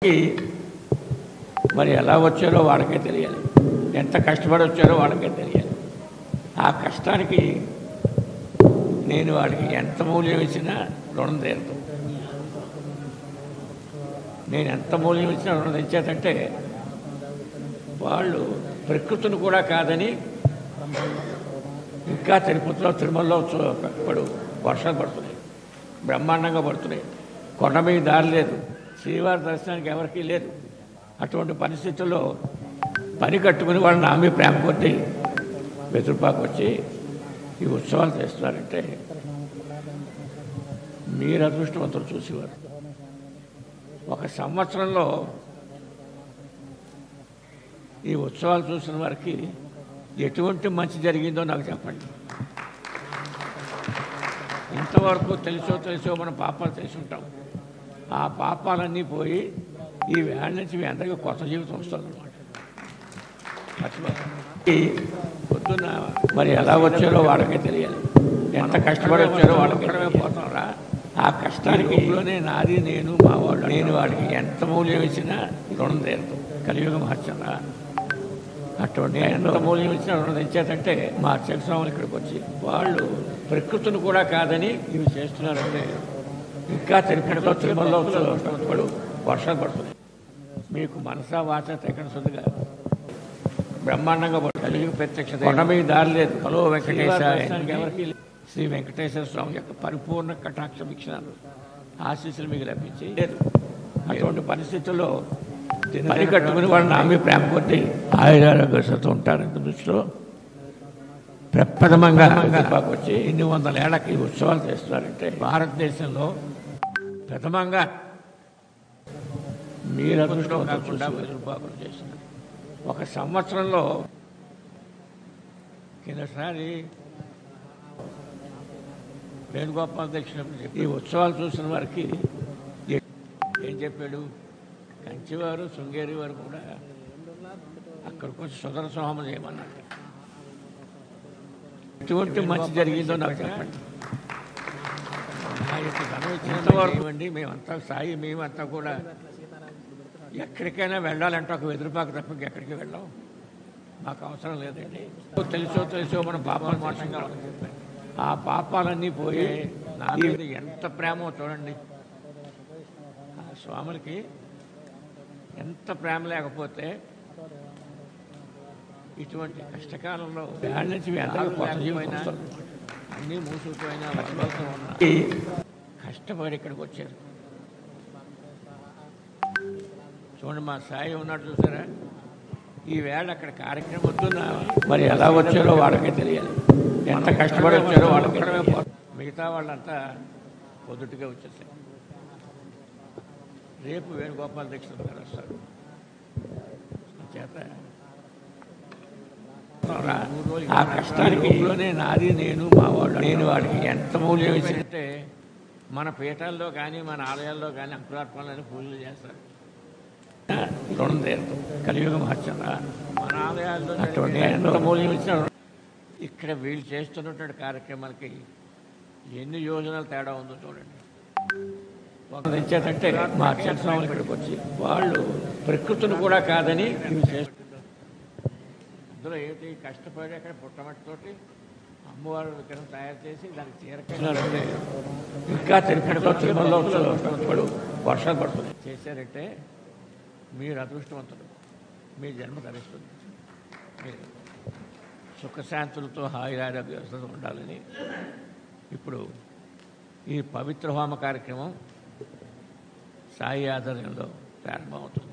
కి మరి ఎలా వచ్చారో వాళ్ళకే తెలియాలి ఎంత కష్టపడి వచ్చారో వాళ్ళకే తెలియాలి ఆ కష్టానికి నేను వాడికి ఎంత మూల్యం ఇచ్చినా రుణం తీరదు నేను ఎంత మూల్యం ఇచ్చినా రుణం తెచ్చేదంటే వాళ్ళు ప్రకృతిని కూడా కాదని ఇంకా తిరుపతిలో తిరుమలలో చూ- ఇప్పుడు వర్షాలు పడుతున్నాయి బ్రహ్మాండంగా పడుతున్నాయి కొండ మీద దారి లేదు శ్రీవారి దర్శనానికి ఎవరికీ లేదు అటువంటి పరిస్థితుల్లో పని కట్టుకుని వాళ్ళు నా మీద ప్రేమ కొద్ది వెతురుపాకు వచ్చి ఈ ఉత్సవాలు చేస్తున్నారంటే మీరు అదృష్టవంతులు చూసేవారు ఒక సంవత్సరంలో ఈ ఉత్సవాలు చూసిన వారికి ఎటువంటి మంచి జరిగిందో నాకు చెప్పండి ఇంతవరకు తెలుసో తెలుసో మన పాపాలు తెలిసి ఉంటాం ఆ పాపాలన్నీ పోయి ఈ వేళ నుంచి మీ అందరికీ కొత్త జీవితం వస్తుంది అనమాట మర్చిపోకండి. ఈ పొద్దున్న మరి ఎలా వచ్చారో వాళ్ళకే తెలియాలి ఎంత కష్టపడి వచ్చారో వాళ్ళకి పోతారా ఆ కష్టానికి లోనే నాది నేను మా వాళ్ళు నేను వాడికి ఎంత మూల్యం ఇచ్చినా రుణం తీరదు కలియుగ మహర్చరా అటువంటి ఎంత మూల్యం ఇచ్చినా రుణం తెచ్చేదంటే మా స్వాములు ఇక్కడికి వచ్చి వాళ్ళు ప్రకృతిని కూడా కాదని ఇవి చేస్తున్నారంటే ఇంకా తిరుపతిలో తిరుమలలో ఇప్పుడు వర్షాలు పడుతున్నాయి మీకు మనసా వాచ తెక్కన శుద్ధిగా బ్రహ్మాండంగా పడుతుంది కలియుగ ప్రత్యక్ష కొండ మీద దారి లేదు హలో వెంకటేశ్వర ఎవరికి శ్రీ వెంకటేశ్వర స్వామి యొక్క పరిపూర్ణ కటాక్ష వీక్షణాలు ఆశీస్సులు మీకు లభించి లేదు అటువంటి పరిస్థితుల్లో పని కట్టుకుని వాళ్ళు నా మీద ప్రేమ కొద్ది ఆయురారోగ్యతో ఉంటారు ఇంత దృష్టిలో ప్రప్రథమంగా పాకు వచ్చి ఎన్ని వందల ఏళ్ళకి ఈ ఉత్సవాలు చేస్తున్నారంటే భారతదేశంలో ప్రథమంగా మీరు అదృష్టం కాకుండా వెసులుపాకులు చేస్తున్నారు ఒక సంవత్సరంలో కిందసారి వేణుగోపాల దక్షిణ ఈ ఉత్సవాలు చూసిన వారికి ఏ- ఏం చెప్పాడు కంచివారు శృంగేరి వారు కూడా అక్కడికి వచ్చి సుదర సోమం చేయమన్నారు ఎటువంటి మంచి జరిగిందో నాకు చెప్పండి నా యొక్క ధనం ఇచ్చినంతవరకు అండి మేమంతా సాయి మేమంతా కూడా ఎక్కడికైనా వెళ్ళాలంటే ఒక వెదురుపాకు తప్ప ఎక్కడికి వెళ్ళాం మాకు అవసరం లేదండి తెలుసో తెలుసో మన పాపాలు మోసంగా వాళ్ళకి చెప్పాను ఆ పాపాలన్నీ పోయి నా మీద ఎంత ప్రేమో చూడండి ఆ స్వాములకి ఎంత ప్రేమ లేకపోతే ఇటువంటి కష్టకాలంలో వేళ్ళ నుంచి మీ అందరికీ కొత్త జీవితం వస్తుంది. అన్నీ మూసుకుపోయినా వర్షాలతో ఉన్నా కష్టపడి ఇక్కడికి వచ్చారు చూడండి మా సాయి ఉన్నాడు చూసారా ఈ వేళ అక్కడ కార్యక్రమం వద్దున్న మరి ఎలా వచ్చారో వాళ్ళకే తెలియాలి ఎంత కష్టపడి వచ్చారో వాళ్ళకి మిగతా వాళ్ళంతా పొద్దుటిగా వచ్చేసారు రేపు వేణుగోపాల దీక్షితులు గారు వస్తారు చేత ఆ కష్టానికి ఊళ్ళోనే నాది నేను మా వాళ్ళు నేను వాడికి ఎంత మూల్యం ఇచ్చినట్టే మన పీఠాల్లో కానీ మన ఆలయాల్లో కానీ అంకురార్పణలని పూజలు చేస్తారు రుణం తీరదు కలియుగ మహర్చరా మన ఆలయాల్లో అటువంటి ఎంత మూల్యం ఇచ్చిన రుణం- ఇక్కడ వీళ్ళు చేస్తున్నటువంటి కార్యక్రమాలకి ఎన్ని యోజనలు తేడా ఉందో చూడండి ఒకరు ఇచ్చేదంటే మా స్వాములు ఇక్కడికి వచ్చి వాళ్ళు ప్రకృతిని కూడా కాదని ఇవి చేస్తున్నారు అందులో ఏంటి కష్టపడి అక్కడ పుట్టమట్టితోటి అమ్మవారి విగ్రహం తయారు చేసి దానికి చీరకంటే ఇంకా తిరుపతిలో తిరుమలలో ఇప్పుడు వర్షాలు పడుతున్నాయి చేశారంటే మీరు అదృష్టవంతులు మీ జన్మ ధరిస్తుంది మీరు సుఖశాంతులతో హాయి ఆరోగ్యతో ఉండాలని ఇప్పుడు ఈ పవిత్ర హోమ కార్యక్రమం సాయి ఆధ్వర్యంలో ప్రారంభమవుతుంది